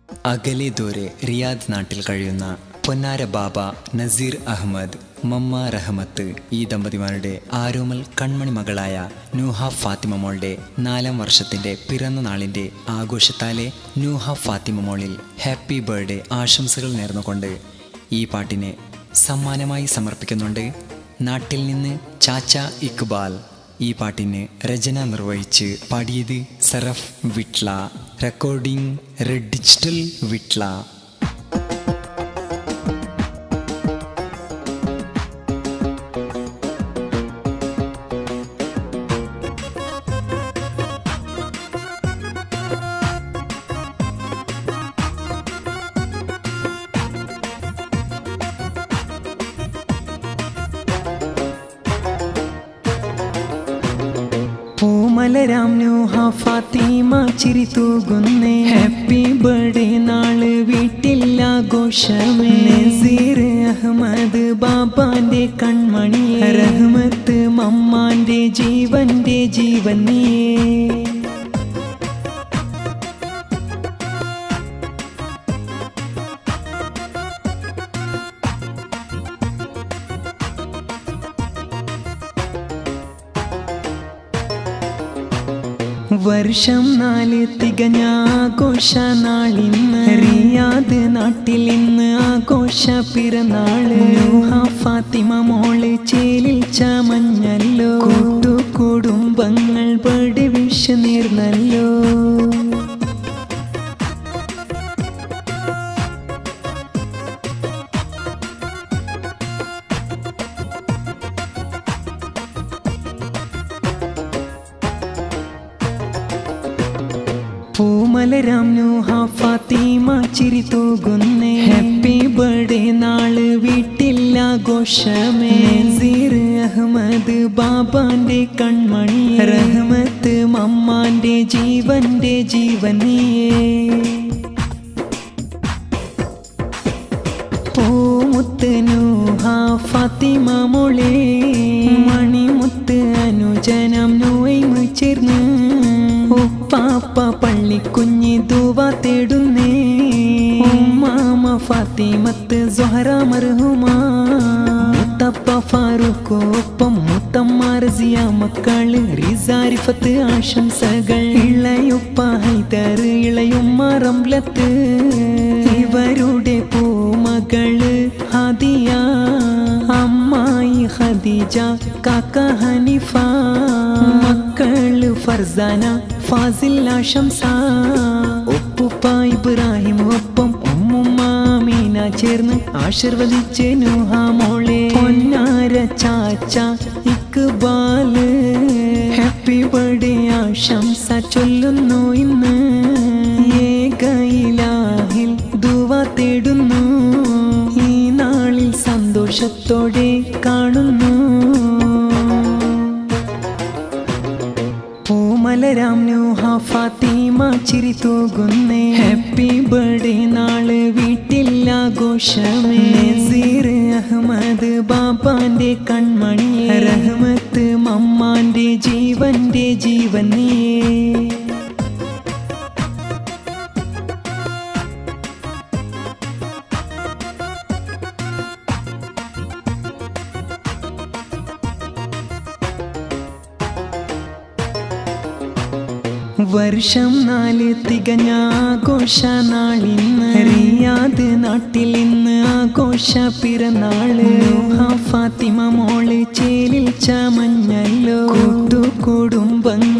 അകലെ ദൂരെ റിയാദ് നാട്ടിൽ കഴിയുന്ന പൊന്നാര ബാബ നസീർ അഹമ്മദ് മമ്മ റഹമത്ത് ഈ ദമ്പതിമാരുടെ ആരോമൽ കൺമണി മകളായ നൂഹ ഫാത്തിമ മോളുടെ നാലാം വർഷത്തിൻ്റെ പിറന്നനാളിൻ്റെ ആഘോഷത്താലെ നൂഹ ഫാത്തിമ മോളിൽ ഹാപ്പി ബർത്ത്ഡേ ആശംസകൾ നേർന്നുകൊണ്ട് ഈ പാട്ടിനെ സമ്മാനമായി സമർപ്പിക്കുന്നുണ്ട് നാട്ടിൽ നിന്ന് ചാച്ച ഇക്ബാൽ ഈ പാട്ടിന് രചന നിർവഹിച്ച് പാടിയത് Saraf Vitla recording red digital Vitla പൂമലരാം നൂഹ ഫാത്തിമ ചിരി തൂകുന്നേ ഹാപ്പി ബർത്ത്ഡേ നാള് വീട്ടിൽ ആഘോഷമേ നസീർ അഹമ്മദ് ബാബാന്റെ കൺമണി റഹ്മത്ത് മമ്മാന്റെ ജീവന്റെ ജീവൻ നീയേ വർഷം നാല് തികഞ്ഞ ആഘോഷ നാളിന്ന് റിയാദ് നാട്ടിൽ ഇന്ന് ആഘോഷ പിറന്നാള് നൂഹ ഫാത്തിമ മോള് ചേലിൽ ചമഞ്ഞല്ലോ കൂട്ടു കുടുംബങ്ങൾ ബഡ് വിഷ നേർന്നല്ലോ പൂമലരാം നൂഹ ഫാത്തിമ ചിരി തൂകുന്നേ ഹാപ്പി ബർത്ത്ഡേ നാള് വീട്ടിൽ ആഘോഷമേ നസീർ അഹമ്മദ് ബാബാന്റെ കൺമണി റഹ്മത്ത് മമ്മാന്റെ ജീവന്റെ ജീവൻ നീയേ പൂമുത്ത് നൂഹ ഫാത്തിമ മോളെ മണിമുത്ത് അനുജനം നോയിമ് ചേർന്ന് ഉപ്പാപ്പ പള്ളിക്കുഞ്ഞി ദുവ തേടുന്നേ ഉമ്മാമ ഫാത്തിമത്ത് സൊഹറ മർഹുമ മുത്തപ്പ ഫാറൂഖ് ഒപ്പം മുത്തമ്മ റസിയ മക്കള് റിസാരിഫത്ത് ആശംസകൾ ഇളയുപ്പ ഹൈദർ ഇളയുമ്മ റംലത്ത് ഇവരുടെ പൂമകള് ഹദിയ അമ്മായി ഖദീജ കാക്ക ഹനിഫ മക്കള് ഫർസാന ഫാസിൽ ആശംസ ഒപ്പുപ്പ ഇബ്രാഹിം ഒപ്പം ഉമ്മുമ്മ മീന ചേർന്ന് ആശീർവദിച്ച് നൂഹ മോളെ പൊന്നാര ചാച്ച ഇക്ബാല് ഹാപ്പി ബർത്ത്ഡേ ആശംസ ചൊല്ലുന്നു ഇന്ന് ഏകയിലാഹിൽ ദുവ തേടുന്നു ഈ നാളിൽ സന്തോഷത്തോടെ കാണുന്നു പൂമലരാം നൂഹ ഫാത്തിമ ചിരി തൂകുന്നേ ഹാപ്പി ബർത്ത്ഡേ നാള് വീട്ടിൽ ആഘോഷമേ നസീർ അഹമ്മദ് ബാബാന്റെ കൺമണി റഹ്മത്ത് മമ്മാന്റെ ജീവന്റെ ജീവൻ നീയേ വർഷം നാല് തികഞ്ഞ ആഘോഷ നാളിന്ന് റിയാദ് നാട്ടിൽ ഇന്ന് ആഘോഷ പിറന്നാള് നൂഹ ഫാത്തിമ മോള് ചേലിൽ ചമഞ്ഞല്ലോ കൂട്ടു കുടുംബങ്ങൾ